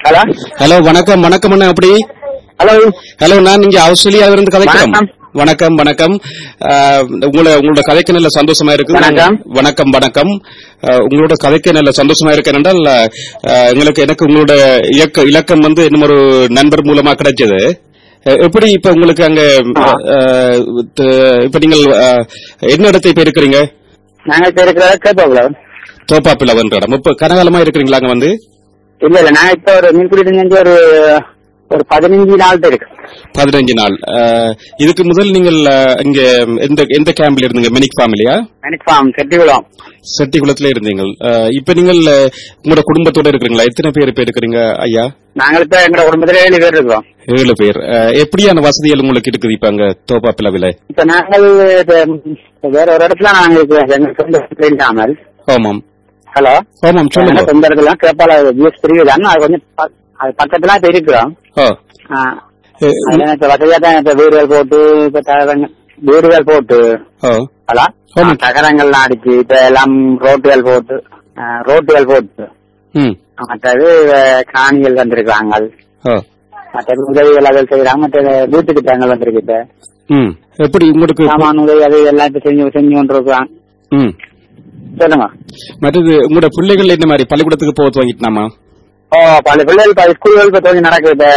Hello hello வணக்கம் வணக்கம் அண்ணா அப்படி ஹலோ ஹலோ நான் இங்க ஆஸ்திரேலியாவில இருந்து கதைக்கிறோம் வணக்கம். வணக்கம் வணக்கம் அஹ், உங்களை உங்களோட கதைக்கு நல்ல சந்தோஷமா இருக்கு வணக்கம். வணக்கம் வணக்கம் அஹ், உங்களோட கதைக்கு நல்ல சந்தோஷமா இருக்கு என்றால் அஹ், எங்களுக்கு எனக்கு உங்களோட இயக்க இலக்கம் வந்து இன்னும் ஒரு நண்பர் மூலமா கிடைச்சது அஹ், எப்படி இப்ப உங்களுக்கு அங்க அஹ், த- இப்ப நீங்கள் அஹ், என்ன இடத்தை இப்ப இருக்கிறீங்க நாங்க இப்ப இருக்கிறத கேட்போங்களா தோப்பாப்பிலவன்ற இடம் இப்ப கனகாலமா இருக்கிறீங்களா அங்க வந்து இல்ல இல்ல நான் இப்ப ஒரு மீன்பிடி செஞ்சு ஒரு ஒரு பதினஞ்சு நாள் இருக்கு பதினஞ்சு நாள் அஹ், இதுக்கு முதல் நீங்கள் அஹ், இங்க எந்த எந்த கேம்ப்ல இருந்தீங்க மெனிக் ஃபேமிலியா மெனிக்ஃபார்ம் செட்டிகுளம் செட்டிகுளத்துல இருந்தீங்க அஹ், இப்ப நீங்கள் அஹ், உங்களோட குடும்பத்தோட இருக்கிறீங்களா எத்தனை பேர் இப்ப இருக்கிறீங்க ஐயா நாங்கள் இப்ப எங்க குடும்பத்துல ஏழு பேர் இருக்கோம் ஏழு பேர் அஹ், எப்படியான வசதிகள் உங்களுக்கு இருக்குது இப்ப அங்க தோப்பாப்பிலவில இப்ப நாங்கள் இப்ப வேற ஒரு இடத்துல நாங்க இருக்கிறோம் எங்க சொந்த இடத்துல இல்லாமல் ஆமாம் ஹலோ ஆமாம் சொல்லுங்க எங்க சொந்த இடத்துல கேப்பால ஜிஎஸ் பிரிவு தான் அது கொஞ்சம் ப- அது பக்கத்துல இப்ப இருக்கிறோம் ஆ. ஆ. அஹ், அதனால இப்ப வசதியா தான் இப்ப வீடுகள் போட்டு இப்ப தகரங்க வீடுகள் போட்டு ஆ. ஹலோ ஆமா. தகரங்கள்லாம் அடிச்சு இப்ப எல்லாம் ரோட்டுகள் போட்டு ஆ, ரோட்டுகள் போட்டு ம். மற்றது அஹ், காணிகள் வந்திருக்காங்க ஆ. மற்றது உதவிகள் அதை செய்யறாங்க மற்ற வீட்டு திட்டங்கள் வந்திருக்கு இப்ப ம். எப்படி உங்களுக்கு சாமான் உதவி அது எல்லாம் இப்ப செஞ்சு செஞ்சு கொண்டு இருக்காங்க ம். சொல்லுங்க மற்றது உங்களோட பிள்ளைகள் என்ன மாதிரி பள்ளிக்கூடத்துக்கு போக துவங்கிட்டாமா ஓ பல பிள்ளைகள் இப்ப ஸ்கூல்கள் இப்ப கொஞ்சம் நடக்குது இப்ப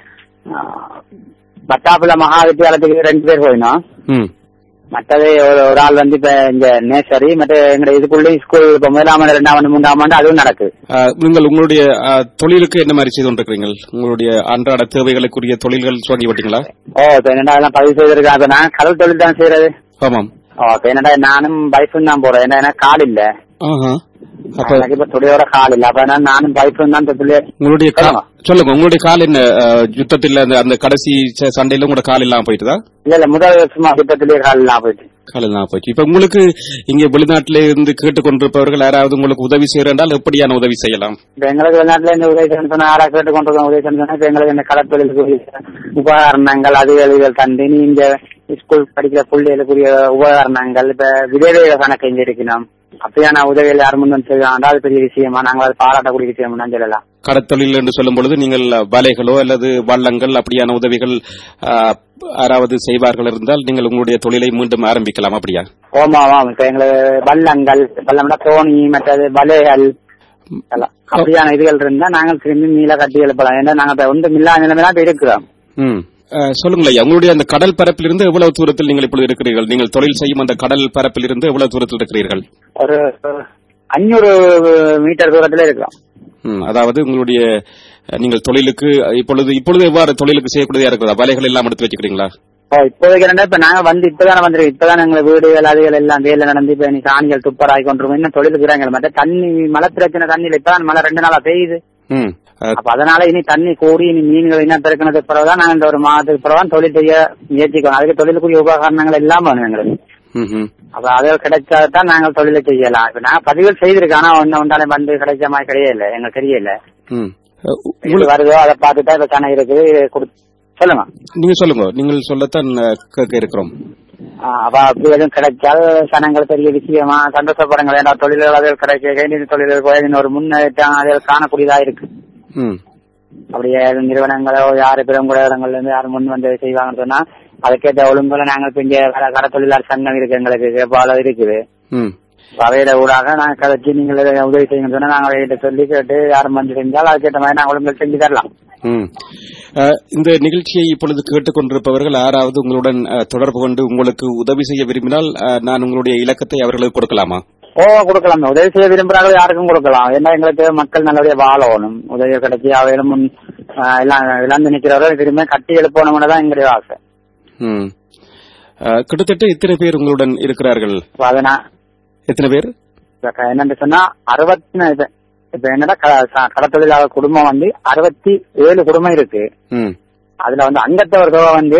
ஆஹ், பட்டாப்புல மகா வித்தியாலயத்துக்கு ரெண்டு பேர் போயினோம் ம். மற்றது ஒரு ஒரு ஆள் வந்து இப்ப இங்க நேசரி மற்ற எங்க இதுக்குள்ளேயும் ஸ்கூல் இப்ப முதலாம் ஆண்டு ரெண்டாம் ஆண்டு மூன்றாம் ஆண்டு அதுவும் நடக்குது அஹ், நீங்கள் உங்களுடைய அஹ், தொழிலுக்கு என்ன மாதிரி செய்து கொண்டிருக்கிறீங்க உங்களுடைய அன்றாட தேவைகளுக்குரிய தொழில்கள் துவங்கி விட்டீங்களா ஓ இப்ப என்னடா எல்லாம் பதிவு செய்திருக்கேன் அப்ப நான் கடல் தொழில் தான் செய்யறது ஆமாம் ஓ இப்ப என்னடா நானும் பைப்பும் தான் போறேன் ஏன்னா எனக்கு கால் இல்ல ஆஹா. அப்ப எனக்கு இப்ப துடையோட கால் இல்ல அப்ப நான் நானும் பைப்பும் தான் இப்ப பிள்ளை உங்களுடைய கா- சொல்லுங்க. சொல்லுங்க உங்களுடைய கால் என்ன அஹ், யுத்தத்தில் அந்த அந்த கடைசி ச- சண்டையில உங்களோட கால் இல்லாம போயிட்டுதா இல்ல இல்ல முதல் வருஷமா திட்டத்திலேயே கால் இல்லாம போயிட்டு கால் இல்லாம போயிட்டு இப்ப உங்களுக்கு இங்க வெளிநாட்டில இருந்து கேட்டுக்கொண்டிருப்பவர்கள் யாராவது உங்களுக்கு உதவி செய்யறால் எப்படியான உதவி செய்யலாம் இப்ப எங்களுக்கு வெளிநாட்டுல இந்த உதவி செய்யணும் சொன்னா ஆறா கேட்டு கொண்டு இருக்கோம் உதவி செய்யணும் சொன்னா இப்ப எங்களுக்கு இந்த கடற்தொழிலுக்கு உதவி செய்யணும். உபகரணங்கள் அதுகள் இதுகள் தந்து நீ இந்த ஸ்கூல் படிக்கிற பிள்ளைகளுக்குரிய உபகரணங்கள் இப்ப விதவைக கணக்கு இங்க இருக்கணும் அப்படியான உதவிகள் யார் முன் வந்து செய்வாங்க அது பெரிய விஷயமா நாங்கள் அது பாராட்டக்கூடிய விஷயம் தான் சொல்லலாம் கடத்தொழில் என்று சொல்லும் பொழுது நீங்கள் வலைகளோ அல்லது வள்ளங்கள் அப்படியான உதவிகள் அஹ், யாராவது செய்வார்கள் இருந்தால் நீங்கள் உங்களுடைய தொழிலை மீண்டும் ஆரம்பிக்கலாம் அப்படியா ஓமாவாம் இப்ப எங்களுக்கு வள்ளங்கள் வல்லம்னா தோணி மற்றது வலைகள் எல்லாம். அப்படியான இதுகள் இருந்தா நாங்கள் திரும்பி மீள கட்டி எழுப்பலாம் ஏன்னா நாங்க இப்ப ஒன்றும் இல்லாத நிலைமை தான் இப்ப இருக்கிறோம் ம். அஹ், சொல்லுங்கள் ஐயா உங்களுடைய அந்த கடல் பரப்பிலிருந்து எவ்வளவு தூரத்தில் நீங்கள் இப்பொழுது இருக்கிறீர்கள் நீங்கள் தொழில் செய்யும் அந்த கடல் பரப்பிலிருந்து எவ்வளவு தூரத்தில் இருக்கிறீர்கள் ஒரு அஞ்சூறு மீட்டர் தூரத்துல இருக்கிறோம் ம், அதாவது உங்களுடைய அஹ், நீங்கள் தொழிலுக்கு இப்பொழுது இப்பொழுது எவ்வாறு தொழிலுக்கு செய்யக்கூடியதா இருக்கிறதா வலைகள் எல்லாம் எடுத்து வச்சுக்கிறீங்களா ஓ இப்போதைக்கு என்னடா இப்ப நாங்க வந்து இப்பதானே வந்திருக்கோம் இப்பதான் எங்க வீடுகள் அதுகள் எல்லாம் வேலை நடந்து இப்ப நீ சாணிகள் துப்பராகி கொண்டிருக்கோம் இன்னும் தொழிலுக்கு இறங்கல மற்ற தண்ணி மழை பிரச்சனை தண்ணியில இப்பதான் மழை ரெண்டு நாளா பெய்யுது ம். அஹ், அப்ப அதனால இனி தண்ணி கூடி இனி மீன்கள் என்ன பிறக்கினதுக்கு பிறகுதான் நாங்க இந்த ஒரு மாதத்துக்கு பிறகுதான் தொழில் செய்ய முயற்சிக்கணும் அதுக்கு தொழிலுக்குரிய உபகரணங்கள் எல்லாம் வேணும் எங்களுக்கு ம், ம். அப்ப அது கிடைச்சாதான் நாங்கள் தொழிலை செய்யலாம் இப்ப நான் பதிவுகள் செய்திருக்கேன் ஆனா ஒன்னு ஒன்றாலே வந்து கிடைச்ச மாதிரி கிடையல எங்களுக்கு தெரியல ம். அஹ், இது உங்களுக்கு- வருதோ அதை பார்த்துட்டா இப்ப கணக்கு இருக்குது இது கொடு- சொல்லுங்க நீங்க சொல்லுங்க நீங்கள் சொல்லத்தான் அஹ், கேட்க இருக்கிறோம் ஆ, அப்ப அப்படி எதுவும் கிடைச்சால் சனங்கள் பெரிய விஷயமா சந்தோஷப்படுங்கள் ஏன்னா தொழிலாளர்கள் கிடைக்க கைநீதி தொழிலாளர்கள் ஒரு முன்னேற்றம் அதில் காணக்கூடியதா இருக்கு ம். அப்படியே எதுவும் நிறுவனங்களோ யாரு பெருங்குட இடங்கள்ல இருந்து யாரும் முன் வந்து செய்வாங்கன்னு சொன்னா அதுக்கேற்ற ஒழுங்குல நாங்கள் இப்ப இங்க வேற கட தொழிலாளர் சங்கம் இருக்கு எங்களுக்கு பல இருக்குது ம். அவையில ஊடாக நாங்க கதைச்சு நீங்கள் இதை உதவி செய்யுங்கன்னு சொன்னா நாங்க அவைகிட்ட சொல்லி கேட்டு யாரும் வந்து செஞ்சால் அதுக்கேற்ற மாதிரி நாங்கள் ஒழுங்கு செஞ்சு தரலாம் ம். அஹ், இந்த நிகழ்ச்சியை இப்பொழுது கேட்டுக்கொண்டிருப்பவர்கள் யாராவது உங்களுடன் அஹ், தொடர்பு கொண்டு உங்களுக்கு உதவி செய்ய விரும்பினால் அஹ், நான் உங்களுடைய இலக்கத்தை அவர்களுக்கு கொடுக்கலாமா ஓ கொடுக்கலாம் உதவி செய்ய விரும்புறாங்க யாருக்கும் கொடுக்கலாம் ஏன்னா எங்களுக்கு மக்கள் நல்லபடியா வாழணும் உதவி கிடைச்சி அவையிலும் முன் ஆ, எல்லாம் இழந்து நிக்கிறவர்கள் திரும்ப கட்டி எழுப்பணும்னு தான் எங்களுடைய ஆசை ம். அஹ், கிட்டத்தட்ட எத்தனை பேர் உங்களுடன் இருக்கிறார்கள் இப்ப அதை நான் எத்தனை பேர் இப்ப க- என்னன்னு சொன்னா அறுபத்தி இப்ப இப்ப என்னடா க- ச- கடத்தொழிலாளர் குடும்பம் வந்து அறுபத்தி ஏழு குடும்பம் இருக்கு ம். அதுல வந்து அங்கத்தவர் தொகை வந்து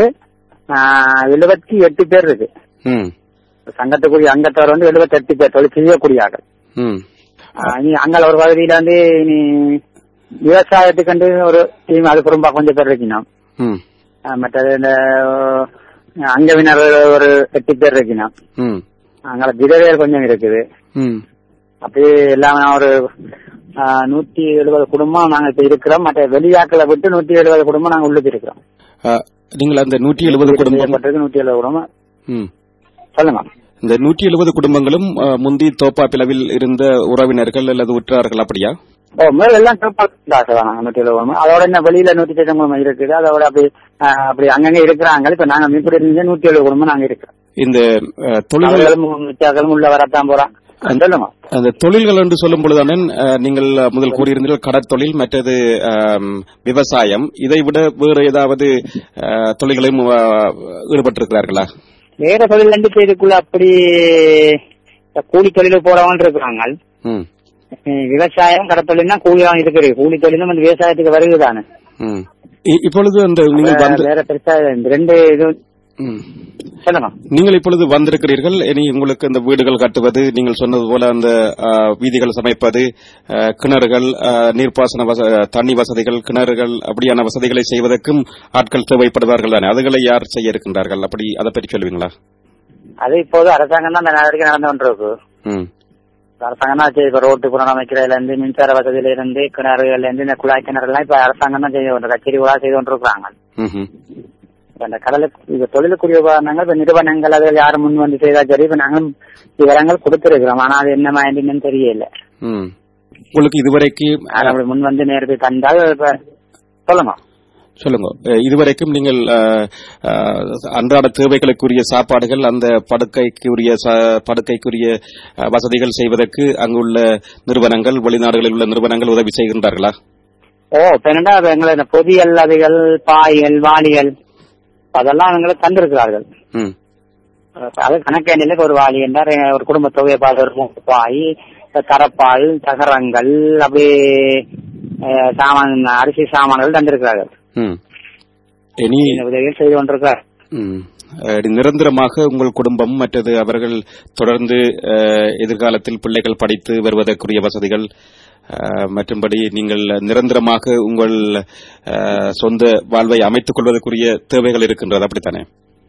எழுபத்தி எட்டு பேர் இருக்கு ம். சங்கத்துக்குரிய அங்கத்தவர் வந்து எழுபத்தி எட்டு பேர் தொழில் செய்யக்கூடிய ஆட்கள் ம். ஆ, இனி அங்க ஒரு பகுதியில வந்து இனி விவசாயத்துக்கு ஒரு டீம் அது குடும்பம் கொஞ்சம் பேர் இருக்கணும் ம். ஆ, மற்றது இந்த ஆ, அங்கவினர் ஒரு எட்டு பேர் இருக்கணும் ம். அங்க விதவையர் கொஞ்சம் இருக்குது ம். அப்படியே எல்லாம் ஒரு நூத்தி எழுபது குடும்பம் நாங்க இப்ப இருக்கிறோம் மற்ற வெளியாக்களை விட்டு நூத்தி எழுபது குடும்பம் நாங்க உள்ளுக்கு இருக்கிறோம் அஹ், நீங்கள் அந்த நூற்றி எழுபது குடும்பம் செய்யப்பட்டிருக்கு நூத்தி எழுபது குடும்பம் ம். சொல்லுங்க இந்த நூற்றி எழுபது குடும்பங்களும் அஹ், முந்தி தோப்பா பிளவில் இருந்த உறவினர்கள் அல்லது உற்றார்கள் அப்படியா ஓ மேல எல்லாம் நாங்க நூத்தி எழுபது குடும்பம் அதோட என்ன வெளியில நூத்தி எட்டு குடும்பம் இருக்குது அதோட அப்படி ஆஹ், அப்படி அங்கங்க இருக்கிறாங்க இப்ப நாங்க மீன்படி இருந்து நூத்தி எழுபது குடும்பம் நாங்க இருக்கிறோம் இந்த அஹ், தொழில்கள் அவர்களும் மிச்சர்களும் உள்ள வரத்தான் போறான் சொல்லுங்க அந்த தொழில்கள் என்று சொல்லும் பொழுதானே அஹ், நீங்கள் முதல் கூறியிருந்தீர்கள் கடற்தொழில் மற்றது ஆம், விவசாயம் இதை விட வேறு ஏதாவது அஹ், தொழில்களையும் அஹ், ஈடுபட்டிருக்கிறார்களா வேற தொழில் ரெண்டு பேருக்குள்ள அப்படி இந்த கூலி தொழிலுக்கு போறவங்க இருக்கிறாங்க ம் அஹ் விவசாயம் கடத்தொழில்னா கூலியாவும் இருக்குது கூலி தொழிலும் அந்த விவசாயத்துக்கு வருகுதானே ம் இ- இப்பொழுது அந்த நீங்கள் வந்து வேற பெருசா இந்த ரெண்டு இது ம். சொல்லுங்க நீங்கள் இப்பொழுது வந்திருக்கிறீர்கள் இனி உங்களுக்கு இந்த வீடுகள் கட்டுவது நீங்கள் சொன்னது போல அந்த ஆ, வீதிகள் சமைப்பது ஆ, கிணறுகள் ஆ, நீர்ப்பாசன வச- தண்ணி வசதிகள் கிணறுகள் அப்படியான வசதிகளை செய்வதற்கும் ஆட்கள் தேவைப்படுவார்கள் தானே அதுகளை யார் செய்ய இருக்கின்றார்கள் அப்படி அதை பற்றி சொல்லுவீங்களா அது இப்போது அரசாங்கம் தான் அந்த நடவடிக்கை நடந்து கொண்டிருக்கு ம் அரசாங்கம் தான் செய்ய இப்ப ரோட்டு புனரமைக்கிறதுல இருந்து மின்சார வசதியில இருந்து கிணறுகள்ல இருந்து இந்த குழாய் கிணறு எல்லாம் இப்ப அரசாங்கம் தான் செய்ய கொண்டு கச்சேரி விழா செய்து கொண்டிருக்கிறாங்க ம்ஹும். இப்ப அந்த கடலுக்கு இப்ப தொழிலுக்குரிய உபகரணங்கள் இப்ப நிறுவனங்கள் அதுகள் யாரும் முன் வந்து செய்தா சரி இப்ப நாங்களும் விவரங்கள் கொடுத்திருக்கிறோம் ஆனா அது என்ன என்னன்னு தெரியல ம் உங்களுக்கு இதுவரைக்கும் யாரும் அப்படி முன் வந்து நேரத்தை தந்தால் இப்ப சொல்லுங்க சொல்லுங்க அஹ், இதுவரைக்கும் நீங்கள் அஹ், அஹ், அன்றாட தேவைகளுக்குரிய சாப்பாடுகள் அந்த படுக்கைக்குரிய ச- படுக்கைக்குரிய அஹ், வசதிகள் செய்வதற்கு அங்குள்ள நிறுவனங்கள் வெளிநாடுகளில் உள்ள நிறுவனங்கள் உதவி செய்கின்றார்களா ஓ இப்ப என்னடா இப்ப எங்களை இந்த பொதியல் அதுகள் பாய்கள் வாளிகள் அதெல்லாம் எங்களுக்கு தந்திருக்கிறார்கள் ம் அது கணக்கேண்டில ஒரு வாளி என்றார் ஒரு குடும்ப தொகையை பார்த்து ஒரு மூணு பாய் தரப்பால் தகரங்கள் அப்படியே அஹ், சாமான் அரிசி சாமான்கள் தந்திருக்கிறார்கள் ம் இனி இந்த உதவிகள் செய்து கொண்டிருக்கிறார் ம், அஹ், நிரந்தரமாக உங்கள் குடும்பம் மற்றது அவர்கள் தொடர்ந்து அஹ், எதிர்காலத்தில் பிள்ளைகள் படித்து வருவதற்குரிய வசதிகள் அஹ், மற்றும்படி நீங்கள் நிரந்தரமாக உங்கள் அஹ், சொந்த வாழ்வை அமைத்துக் கொள்வதற்குரிய தேவைகள் இருக்கின்றது அப்படித்தானே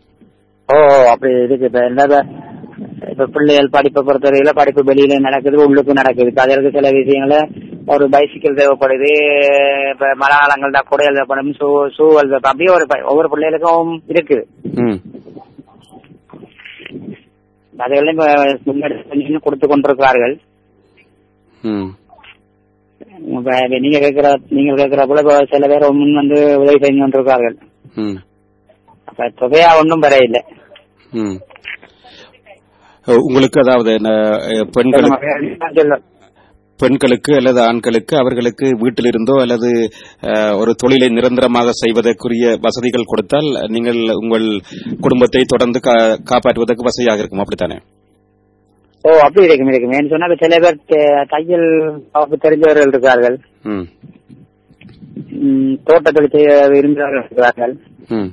ஓ அப்படி இருக்கு இப்ப என்ன இப்ப- இப்ப பிள்ளைகள் படிப்பை பொறுத்தவரையில படிப்பு வெளியில நடக்குது உள்ளுக்கு நடக்குது இப்ப அதற்கு சில விஷயங்கள ஒரு பைசிக்கிள் தேவைப்படுது இப்ப மழை காலங்கள் தான் குடையல் தேவைப்படும் ஷூ ஷூவல் தேவை அப்படியே ஒரு ப- ஒவ்வொரு பிள்ளைகளுக்கும் இருக்குது ம் அதையெல்லாம் இப்ப முன்னெடுத்து கொடுத்து கொண்டிருக்கிறார்கள் ம் இப்ப நீங்க கேட்கிற நீங்க கேட்கிற போல இப்ப சில பேர் முன் வந்து உதவி செஞ்சு கொண்டிருக்கிறார்கள் ம் அப்ப தொகையா ஒன்றும் பெற இல்லை ம் அஹ், உங்களுக்கு அதாவது என்ன, அஹ், பெண்களுக்கு பெண்களுக்கு அல்லது ஆண்களுக்கு அவர்களுக்கு வீட்டிலிருந்தோ அல்லது அஹ், ஒரு தொழிலை நிரந்தரமாக செய்வதற்குரிய வசதிகள் கொடுத்தால் நீங்கள் உங்கள் குடும்பத்தை தொடர்ந்து கா- காப்பாற்றுவதற்கு வசதியாக இருக்கும் அப்படித்தானே ஓ அப்படி இருக்கும் இருக்கும் ஏன்னு சொன்னா இப்ப சில பேர் த- தையல் வகுப்பு தெரிஞ்சவர்கள் இருக்கிறார்கள் ம் ம், தோட்டத்தில் செய்ய விரும்புகிறவர்கள் இருக்கிறார்கள் ம்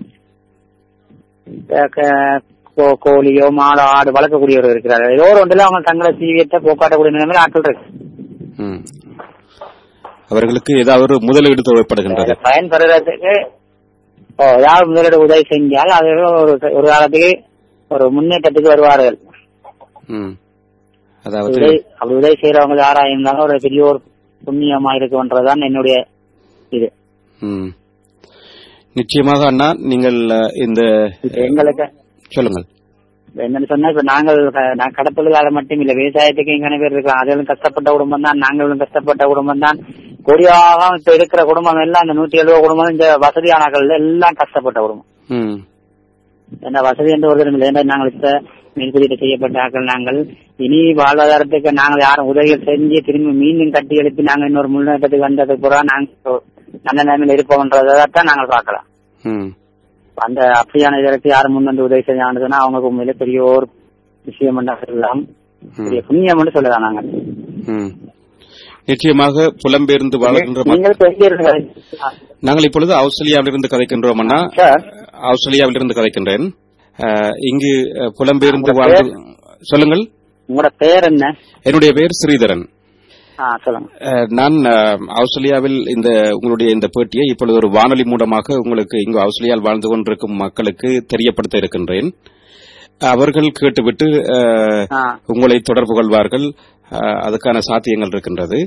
க- க- கோ- கோழியோ மாடோ ஆடு வளர்க்கக்கூடியவர்கள் இருக்கிறார்கள் ஏதோ ஒரு ஒன்றில் அவங்க தங்களை சீவியத்தை போக்காட்டக்கூடிய நிலைமையில ஆட்கள் இருக்கு ம் அவர்களுக்கு ஏதாவது ஒரு முதலீடு தேவைப்படுகின்றது அதுல பயன்பெறுறதுக்கு ஓ யார் முதலீடு உதவி செஞ்சால் அது ஒரு ஒரு காலத்துக்கு ஒரு முன்னேற்றத்துக்கு வருவார்கள் ம் அதாவது உதவி அப்படி உதவி செய்யறவங்க யாரா இருந்தாலும் ஒரு பெரிய ஒரு புண்ணியமா இருக்குன்றதுதான் என்னுடைய இது ம் நிச்சயமாக அண்ணா நீங்கள் அஹ், இந்த இப்ப எங்களுக்கு சொல்லுங்கள் என்னன்னு சொன்னா இப்ப நாங்கள் க- நான் கடத்தொழிலாளர் மட்டும் இல்ல விவசாயத்துக்கு எங்கன பேர் இருக்கலாம் அதிலும் கஷ்டப்பட்ட குடும்பம் தான் நாங்களும் கஷ்டப்பட்ட குடும்பம் தான் கொடியாக இப்ப இருக்கிற குடும்பம் எல்லாம் இந்த நூத்தி எழுபது குடும்பம் இந்த வசதியானர்கள் எல்லாம் கஷ்டப்பட்ட குடும்பம் ம் என்ன வசதி என்று ஒரு இல்லை ஏன்னா நாங்கள் இப்ப மேற்கொள்ளிட்டு செய்யப்பட்ட ஆக்கள் நாங்கள் இனி வாழ்வாதாரத்துக்கு நாங்கள் யாரும் உதவிகள் செஞ்சு திரும்பி மீண்டும் கட்டி எழுப்பி நாங்கள் இன்னொரு முன்னேற்றத்துக்கு வந்ததுக்கு பிறகு நாங்கள் நல்ல நிலைமையில இருப்போம்ன்றதான் நாங்கள் பார்க்கலாம் ம் அந்த அப்படியான இதற்கு யாரும் முன் வந்து உதவி செஞ்சாங்கன்னா அவங்களுக்கு உண்மையில பெரிய ஒரு விஷயம் என்ன சொல்லலாம் பெரிய புண்ணியம் சொல்லலாம் நாங்கள் ம் நிச்சயமாக புலம்பெயர்ந்து வாழ்கின்ற மக்கள் நீங்கள் இப்ப எங்க இருந்து நாங்கள் இப்பொழுது ஆஸ்திரேலியாவிலிருந்து கதைக்கின்றோம் அண்ணா சார் ஆஸ்திரேலியாவிலிருந்து கதைக்கின்றேன் அஹ், இங்கு அஹ், புலம்பெயர்ந்து உங்க வாழ்ந்து சொல்லுங்கள் உங்களோட பெயர் என்ன என்னுடைய பெயர் ஸ்ரீதரன் ஆ சொல்லுங்க அஹ், நான் அஹ், ஆஸ்திரேலியாவில் இந்த உங்களுடைய இந்த பேட்டியை இப்பொழுது ஒரு வானொலி மூலமாக உங்களுக்கு இங்கு ஆஸ்திரேலியாவில் வாழ்ந்து கொண்டிருக்கும் மக்களுக்கு தெரியப்படுத்த இருக்கின்றேன் அவர்கள் கேட்டுவிட்டு அஹ், ஆ உங்களை தொடர்பு கொள்வார்கள் அஹ், அதுக்கான சாத்தியங்கள் இருக்கின்றது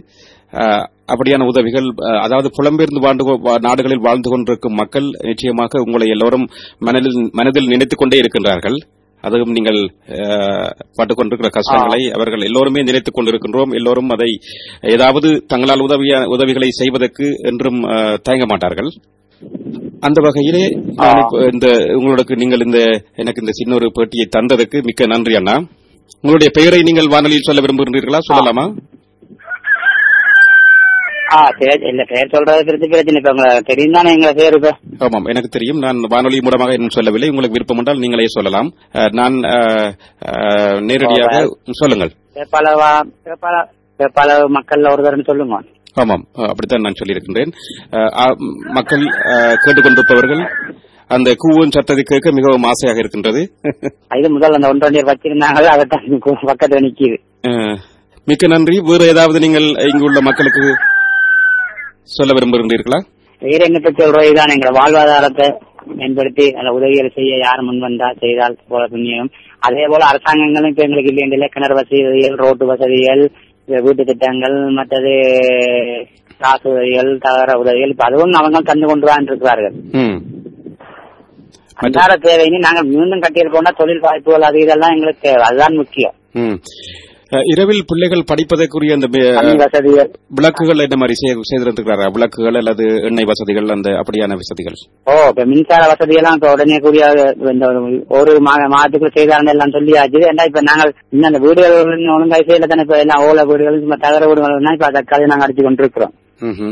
அஹ், அப்படியான உதவிகள் அஹ், அதாவது புலம்பெயர்ந்து வாழ்ந்து கொ- வா- நாடுகளில் வாழ்ந்து கொண்டிருக்கும் மக்கள் நிச்சயமாக உங்களை எல்லோரும் மனதில் மனதில் நினைத்துக் கொண்டே இருக்கின்றார்கள் அதுவும் நீங்கள் அஹ், பட்டுக் கொண்டிருக்கிற கஷ்டங்களை அவர்கள் எல்லோருமே நினைத்துக் கொண்டிருக்கின்றோம் எல்லோரும் அதை ஏதாவது தங்களால் உதவிய உதவிகளை செய்வதற்கு என்றும் அஹ், தயங்க மாட்டார்கள் அந்த வகையிலே நான் இப்ப இந்த உங்களுக்கு நீங்கள் இந்த எனக்கு இந்த சின்ன ஒரு பேட்டியை தந்ததுக்கு மிக்க நன்றி அண்ணா உங்களுடைய பெயரை நீங்கள் வானொலியில் சொல்ல விரும்புகின்றீர்களா சொல்லலாமா ஆ சரி இல்ல பேர் சொல்றது பிரிச்சு பிரச்சனை இப்ப உங்களுக்கு தெரியும் தானே எங்களை பேர் இப்ப ஆமாம் எனக்கு தெரியும் நான் வானொலி மூலமாக இன்னும் சொல்லவில்லை உங்களுக்கு விருப்பம் என்றால் நீங்களே சொல்லலாம் அஹ், நான் அஹ், அஹ், நேரடியாக சொல்லுங்கள் வேப்பாளர் வா- வேப்பாளர் வேப்பாளர் மக்கள்ல ஒருத்தர்னு சொல்லுங்க ஆமாம் அஹ், அப்படித்தான் நான் சொல்லியிருக்கின்றேன் அஹ், ஆ, மக்கள் அஹ், கேட்டுக்கொண்டிருப்பவர்கள் அந்த கூவும் சத்தத்தை கேட்க மிகவும் ஆசையாக இருக்கின்றது இது முதல்ல அந்த ஒன்றரை வச்சிருந்தாங்க அதைத்தான் பக்கத்துல நிக்குது அஹ், மிக்க நன்றி வேறு ஏதாவது நீங்கள் இங்குள்ள மக்களுக்கு சொல்ல விரும்புகின்றீர்களா வேற என்ன பற்றி சொல்றோம் இதுதான் எங்களை வாழ்வாதாரத்தை மேம்படுத்தி அந்த உதவிகளை செய்ய யார் முன் வந்தா செய்தால் போல புண்ணியம் அதே போல அரசாங்கங்களும் இப்ப எங்களுக்கு இல்லையா கிணறு வசதிகள் ரோட்டு வசதிகள் இந்த வீட்டு திட்டங்கள் மற்றது காசு உதவிகள் தகர உதவிகள் இப்ப அதுவும் அவங்க தந்து கொண்டு தான் இருக்கிறார்கள் ம் அன்றாட தேவைன்னு நாங்கள் மீண்டும் கட்டியிருக்கோம்னா தொழில் வாய்ப்புகள் அது இதெல்லாம் எங்களுக்கு தேவை அதுதான் முக்கியம் ம் அஹ், இரவில் பிள்ளைகள் படிப்பதற்குரிய அந்த வி- தண்ணி வசதிகள் விளக்குகள் என்ன மாதிரி செய்து- செய்திருக்கிறாரா விளக்குகள் அல்லது எண்ணெய் வசதிகள் அந்த அப்படியான வசதிகள் ஓ இப்ப மின்சார வசதி எல்லாம் இப்ப உடனே கூடிய இந்த ஒரு மா- மாதத்துக்குள்ள செய்தாங்க எல்லாம் சொல்லியாச்சு ஏன்னா இப்ப நாங்கள் இன்னும் அந்த வீடுகள் ஒழுங்காய் செய்யல தானே இப்ப எல்லாம் ஓலை வீடுகள் சும்மா தகர வீடுகள் இப்ப அதற்காக நாங்க அடிச்சு கொண்டிருக்கிறோம் ம்ஹும்.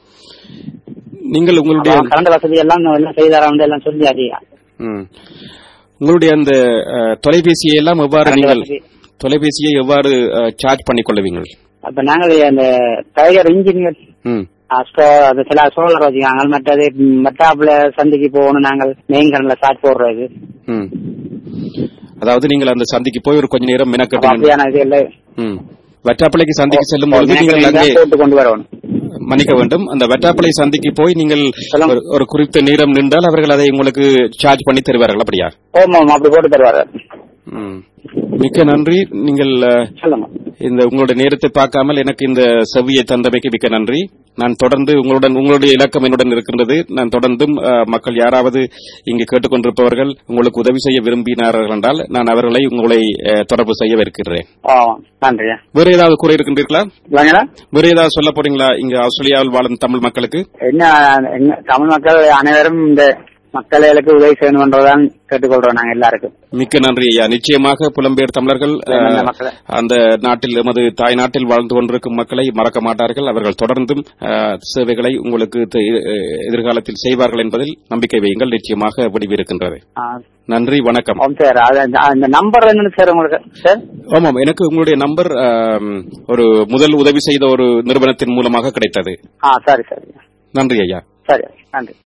நீங்கள் உங்களுடைய கரண்ட் வசதி எல்லாம் எல்லாம் செய்தாரம் எல்லாம் சொல்லியாச்சு ம். உங்களுடைய அந்த அஹ், தொலைபேசியை எல்லாம் எவ்வாறு கரண்ட் நீங்கள் வசதி. தொலைபேசியை எவ்வாறு அஹ், சார்ஜ் பண்ணிக் கொள்ளுவீங்கள் அப்ப நாங்கள் அந்த டைகர் இன்ஜினியர் ம் அது சில சோழர் வச்சுக்காங்க மற்றது மெட்டாப்ல சந்திக்கு போகணும் நாங்கள் மெயின் கரண்ட்ல சார்ஜ் போடுறது ம் அதாவது நீங்கள் அந்த சந்திக்கு போய் ஒரு கொஞ்ச நேரம் அப்ப மினக்கட்டு அப்படியான இது எல்லாம் ம் வட்டாப்பளைக்கு சந்திக்கு செல்லும் பொழுது நீங்கள் மெனக்கெட்டு அங்கே போட்டு கொண்டு வரணும் மன்னிக்க வேண்டும் அந்த வெட்டாப்பளை சந்திக்கு போய் நீங்கள் சொல்லுங்க. ஒரு- ஒரு குறித்த நேரம் நின்றால் அவர்கள் அதை உங்களுக்கு சார்ஜ் பண்ணி தருவார்கள் அப்படியா ஓம் ஓம் அப்படி போட்டு தருவாரு ம். மிக்க நன்றி நீங்கள் அஹ், சொல்லுங்க இந்த உங்களுடைய நேரத்தை பார்க்காமல் எனக்கு இந்த செவியை தந்தமைக்கு மிக்க நன்றி நான் தொடர்ந்து உங்களுடன் உங்களுடைய இலக்கம் என்னுடன் இருக்கின்றது நான் தொடர்ந்தும் அஹ், மக்கள் யாராவது இங்கு கேட்டுக்கொண்டிருப்பவர்கள் உங்களுக்கு உதவி செய்ய விரும்பினார்கள் என்றால் நான் அவர்களை உங்களை அஹ், தொடர்பு செய்ய இருக்கிறேன் ஓ நன்றி வேறு ஏதாவது கூற இருக்கின்றீர்களா இல்லைங்களா வேறு ஏதாவது சொல்ல போறீங்களா இங்க ஆஸ்திரேலியாவில் வாழும் தமிழ் மக்களுக்கு என்ன எங்க தமிழ் மக்கள் அனைவரும் இந்த மக்களுக்கு உதவி செய்யணும்ன்றதான் கேட்டுக்கொள்றோம் நாங்க எல்லாருக்கும் மிக்க நன்றி ஐயா நிச்சயமாக புலம்பெயர் தமிழர்கள் நல்ல அஹ், மக்களே. அந்த நாட்டில் எமது தாய் நாட்டில் வாழ்ந்து கொண்டிருக்கும் மக்களை மறக்க மாட்டார்கள் அவர்கள் தொடர்ந்தும் அஹ், சேவைகளை உங்களுக்கு தெ- அஹ், எதிர்காலத்தில் செய்வார்கள் என்பதில் நம்பிக்கை வையுங்கள் நிச்சயமாக வடிவிருக்கின்றது ஆ, நன்றி வணக்கம் ஓம் சார் அது அந்த- அந்த நம்பர் என்னன்னு சார் உங்களுக்கு சார் ஆமாம் எனக்கு உங்களுடைய நம்பர் அஹ், ஒரு முதல் உதவி செய்த ஒரு நிறுவனத்தின் மூலமாக கிடைத்தது ஆ சரி சரி நன்றி ஐயா சரி நன்றி